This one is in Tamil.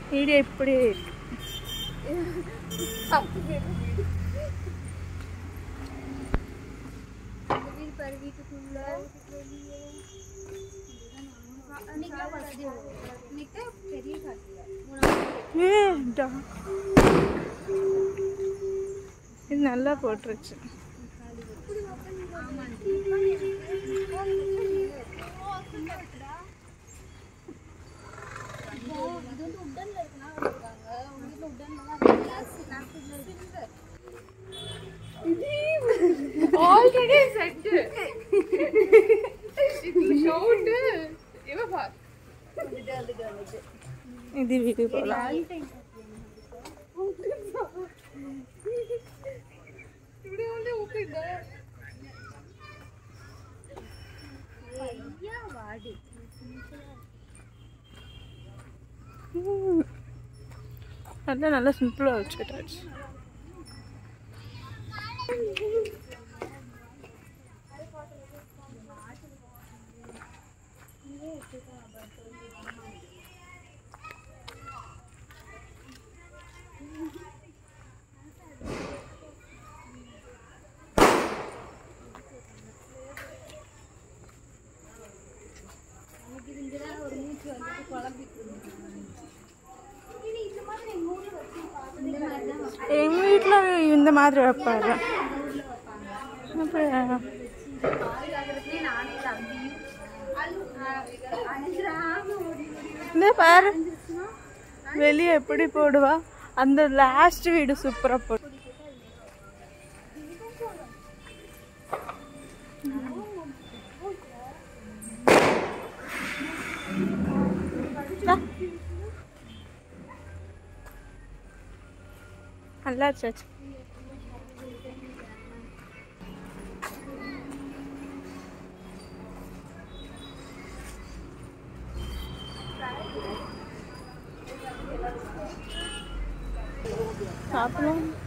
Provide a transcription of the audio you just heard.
வீடியோ இப்படி வீடு பாரு வீட்டுக்குள்ள வெளியே நிக்க பெரிய காட்டுல ஏடா இது நல்லா போட்டுருச்சு இது வந்து உட்டன்ல இருக்குன்னா இருக்காங்க உங்க வீட்டுல உட்டன்ல தான் ஆல்ரெடி செட் ஷவுட் இவ பார் இது வீடு போகலாம் இப்படி வந்து உட்கார்ந்தா ஐயா வாடி அதான் நல்லா சிம்பிளாக வச்சுக்கிட்டாச்சு இங்கதான் ஒரு மூச்சு வந்துட்டு குழம்பிட்டு இந்த மாதிரி எங்க ஊர்ல வச்சு இந்த மாதிரி தான் வைப்பாங்க. எங்கள் வீட்டில் இந்த மாதிரி வைப்பாரு அப்புறம் பாதுகாக்கிறதுக்கே நானே தம்பியும் அழுகுறாங்க ஓடி ஓடி இந்த பாரு வெளியே எப்படி போடுவா அந்த லாஸ்ட் வீடு சூப்பராக போடு நல்லா இருந்துச்சு சாப்பிடலாம்